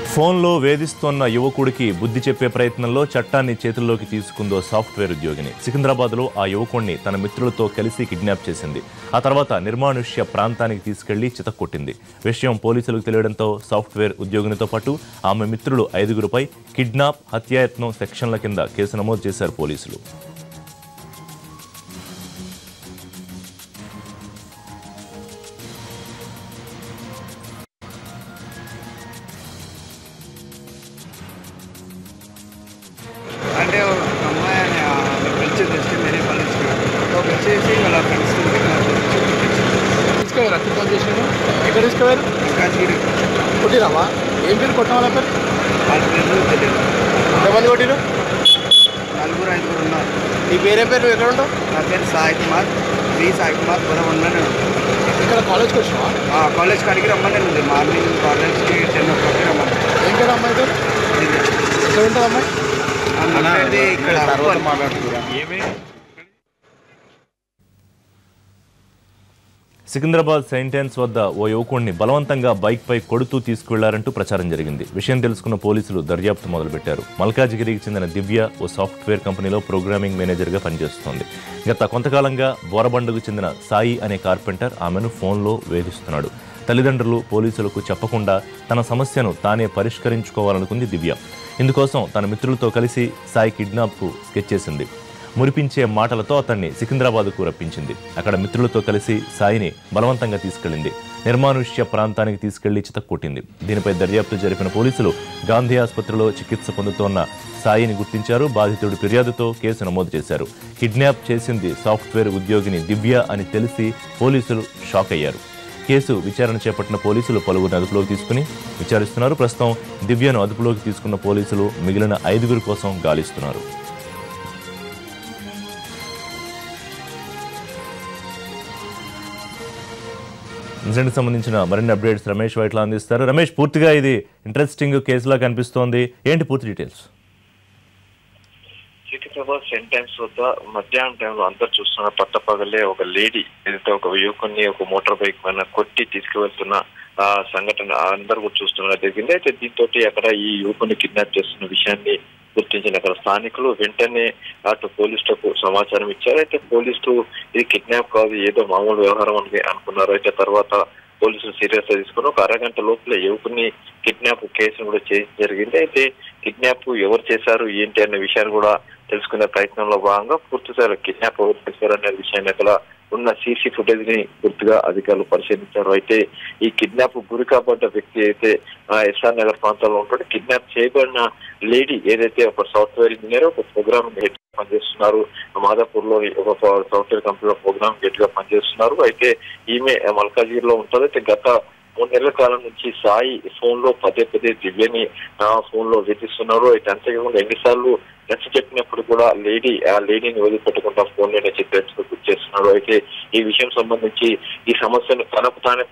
ఫోన్లో వేధిస్తోన్న యువకుడికి బుద్ధి చెప్పే ప్రయత్నంలో చట్టాన్ని చేతుల్లోకి తీసుకుందో సాఫ్ట్వేర్ ఉద్యోగిని సికింద్రాబాద్లో ఆ యువకుడిని తన మిత్రులతో కలిసి కిడ్నాప్ చేసింది ఆ తర్వాత నిర్మానుష్య ప్రాంతానికి తీసుకెళ్లి చితక్కొట్టింది విషయం పోలీసులకు తెలియడంతో సాఫ్ట్వేర్ ఉద్యోగినితో పాటు ఆమె మిత్రులు ఐదుగురుపై కిడ్నాప్ హత్యాయత్నం సెక్షన్ల కింద కేసు నమోదు చేశారు పోలీసులు అంటే ఒక అమ్మాయి పిలిచి తెచ్చి మెరీ కాలేజ్కి వచ్చేసి వాళ్ళ ఫ్రెండ్స్ తీసుకెళ్ళారు అక్కడ కాల్ చేసాను ఎక్కడ తీసుకెళ్ళారు ఇంకా చీరి కొట్టిరావా ఏం పేరు కొట్టిన వాళ్ళ పేరు వాళ్ళ పేరు తెలియదు ఎంతమంది కొట్టిరు నలుగురు ఐదుగురు ఉన్నారు నీ పేరేం పేరు నువ్వు ఎక్కడ ఉంటావు నా పేరు సాయి కుమార్ వి సాయి కుమార్ పురవన్లోనే ఇక్కడ కాలేజ్కి వచ్చినావా కాలేజ్ కాడికి రమ్మని ఉంది మార్నింగ్ కాలేజ్కి టెన్ ఓ క్లాక్కి రమ్మని ఏం పేరు అమ్మాయి పేరు ఎక్కడ ఉంటుంది అమ్మాయి అన్నది ఇక్కడ సికింద్రాబాద్ సెయింటెన్స్ వద్ద ఓ యువకుడిని బలవంతంగా బైక్పై కొడుతూ తీసుకువెళ్లారంటూ ప్రచారం జరిగింది విషయం తెలుసుకున్న పోలీసులు దర్యాప్తు మొదలుపెట్టారు మల్కాజిగిరికి చెందిన దివ్య ఓ సాఫ్ట్వేర్ కంపెనీలో ప్రోగ్రామింగ్ మేనేజర్గా పనిచేస్తోంది గత కొంతకాలంగా బోరబండకు చెందిన సాయి అనే కార్పెంటర్ ఆమెను ఫోన్లో వేధిస్తున్నాడు తల్లిదండ్రులు పోలీసులకు చెప్పకుండా తన సమస్యను తానే పరిష్కరించుకోవాలనుకుంది దివ్య ఇందుకోసం తన మిత్రులతో కలిసి సాయి కిడ్నాప్కు స్కెచ్ చేసింది మురిపించే మాటలతో అతన్ని సికింద్రాబాద్కు రప్పించింది అక్కడ మిత్రులతో కలిసి సాయిని బలవంతంగా తీసుకెళ్లింది నిర్మానుష్య ప్రాంతానికి తీసుకెళ్లి చితక్కొట్టింది దీనిపై దర్యాప్తు జరిపిన పోలీసులు గాంధీ ఆసుపత్రిలో చికిత్స పొందుతోన్న సాయిని గుర్తించారు బాధితుడి ఫిర్యాదుతో కేసు నమోదు చేశారు కిడ్నాప్ చేసింది సాఫ్ట్వేర్ ఉద్యోగిని దివ్య అని తెలిసి పోలీసులు షాక్ అయ్యారు కేసు విచారణ చేపట్టిన పోలీసులు పలువురిని అదుపులోకి తీసుకుని విచారిస్తున్నారు ప్రస్తుతం దివ్యను అదుపులోకి తీసుకున్న పోలీసులు మిగిలిన ఐదుగురు కోసం గాలిస్తున్నారు ఇన్సిడెంట్కి సంబంధించిన మరిన్ని అప్డేట్స్ రమేష్ వైట్లా అందిస్తారు రమేష్ పూర్తిగా ఇది ఇంట్రెస్టింగ్ కేసులా కనిపిస్తోంది ఏంటి పూర్తి డీటెయిల్స్ సికింద్రాబాద్ సెంటెన్స్ వద్ద మధ్యాహ్నం టైంలో అందరు చూస్తున్న పట్టపగలే ఒక లేడీ ఏదైతే ఒక యువకుని ఒక మోటార్ బైక్ పైన కొట్టి తీసుకువెళ్తున్న ఆ సంఘటన అందరూ కూడా చూస్తున్నారు జరిగింది అయితే దీంతో అక్కడ ఈ యువకుని కిడ్నాప్ చేస్తున్న విషయాన్ని గుర్తించిన అక్కడ స్థానికులు వెంటనే అటు పోలీసులకు సమాచారం ఇచ్చారు అయితే పోలీసులు ఇది కిడ్నాప్ కాదు ఏదో మామూలు వ్యవహారం అని అనుకున్నారు అయితే తర్వాత పోలీసులు సీరియస్ గా తీసుకుని ఒక అరగంట లోపల యువకుని కిడ్నాప్ కేసును కూడా చేయడం జరిగింది అయితే కిడ్నాప్ ఎవరు చేశారు ఏంటి అనే విషయాన్ని కూడా తెలుసుకునే ప్రయత్నంలో భాగంగా పూర్తిస్థాయిలో కిడ్నాప్ ఎవరు చేశారు అనే విషయాన్ని అక్కడ ఉన్న సీసీ ఫుటేజ్ ని పూర్తిగా అధికారులు పరిశీలించారు అయితే ఈ కిడ్నాప్ గురి కాబడ్డ వ్యక్తి అయితే ఆ, ఎస్ఆర్ నగర్ ప్రాంతంలో ఉంటాడు కిడ్నాప్ చేయబడిన లేడీ ఏదైతే ఒక సాఫ్ట్వేర్ ఇంజనీర్ ఒక ప్రోగ్రామ్ హెడ్ పనిచేస్తున్నారు మాదాపూర్ లో ఒక సాఫ్ట్వేర్ కంపెనీలో ప్రోగ్రామ్ హెడ్ గా పనిచేస్తున్నారు అయితే ఈమె మల్కాజిగిరి లో ఉంటుంది అయితే గత మూడు నెలల కాలం నుంచి సాయి ఫోన్ లో పదే పదే దివ్యని ఆ ఫోన్ లో వేధిస్తున్నారు అయితే అంతేకాకుండా ఎన్నిసార్లు నచ్చ చెప్పినప్పుడు కూడా లేడీ ఆ లేడీని వదిలిపెట్టకుండా ఫోన్ లోనే చెప్పేందుకు గుర్తు చేస్తున్నారు అయితే ఈ విషయం సంబంధించి ఈ సమస్యను తనకు తానే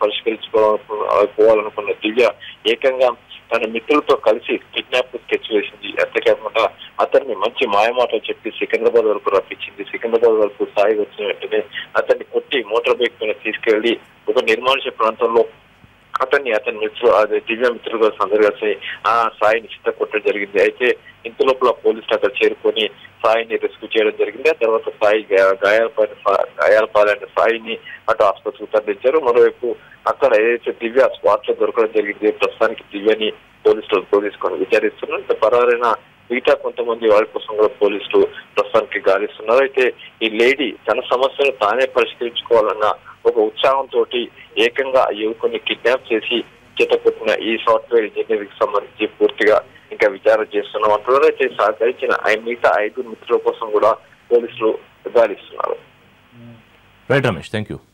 పరిష్కరించుకోవాలనుకున్న దివ్య ఏకంగా తన మిత్రులతో కలిసి కిడ్నాప్ స్కెచ్ వేసింది అంతేకాకుండా అతన్ని మంచి మాయమాటలు చెప్పి సికింద్రాబాద్ వరకు రప్పించింది సికింద్రాబాద్ వరకు సాయి వచ్చిన వెంటనే అతన్ని కొట్టి మోటార్ బైక్ పైన తీసుకెళ్లి ఒక నిర్మానుష ప్రాంతంలో అతన్ని అతని మిత్రులు అదే దివ్య మిత్రులు కలిసి అందరు కలిసి ఆ సాయిని చిత్త కొట్టడం జరిగింది అయితే ఇంత లోపల పోలీసులు అక్కడ చేరుకొని సాయిని రెస్క్యూ చేయడం జరిగింది ఆ తర్వాత సాయి గా- గాయాలపైన సా- గాయాల పాలైన సాయిని అటు ఆసుపత్రికి తరలించారు మరోవైపు అక్కడ ఏదైతే దివ్య స్పాట్ లో దొరకడం జరిగింది ప్రస్తుతానికి దివ్యని పోలీసులు తీసుకొని విచారిస్తున్నారు ఇంకా పరారైన మిగతా కొంతమంది వారి కోసం కూడా పోలీసులు ప్రస్తుతానికి గాలిస్తున్నారు అయితే ఈ లేడీ తన సమస్యను తానే పరిష్కరించుకోవాలన్న ఒక ఉత్సాహంతో ఏకంగా ఆ యువకుని కిడ్నాప్ చేసి చేతకొట్టిన ఈ సాఫ్ట్వేర్ ఇంజనీరింగ్ సంబంధించి పూర్తిగా ఇంకా విచారణ చేస్తున్నాం అంటున్నారు అయితే సహకరించిన ఆయన మిగతా ఐదు మిత్రుల కోసం కూడా పోలీసులు గాలిస్తున్నారు రైట్ రమేష్ థ్యాంక్ యూ